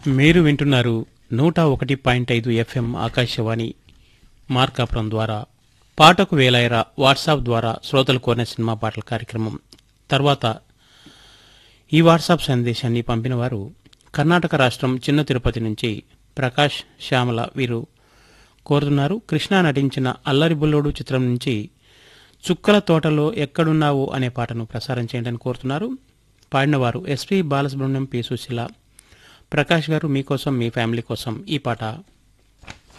మీరు వింటున్నారు నూట ఒకటి పాయింట్ ఐదు ఎఫ్ఎం ఆకాశవాణి మార్కాపురం ద్వారా పాటకు వేలాయరా వాట్సాప్ ద్వారా శ్రోతలు కోరిన సినిమా పాటల కార్యక్రమం తర్వాత ఈ వాట్సాప్ సందేశాన్ని పంపిన వారు కర్ణాటక రాష్ట్రం చిన్న తిరుపతి నుంచి ప్రకాష్ శ్యామల వీరు కోరుతున్నారు కృష్ణ నటించిన అల్లరి బుల్లోడు చిత్రం నుంచి చుక్కల తోటలో ఎక్కడున్నావు అనే పాటను ప్రసారం చేయండి కోరుతున్నారు పాడినవారు ఎస్పి బాలసుబ్రహ్మణ్యం పి సుశీల ప్రకాష్ గారు మీకోసం మీ ఫ్యామిలీ కోసం ఈ పాట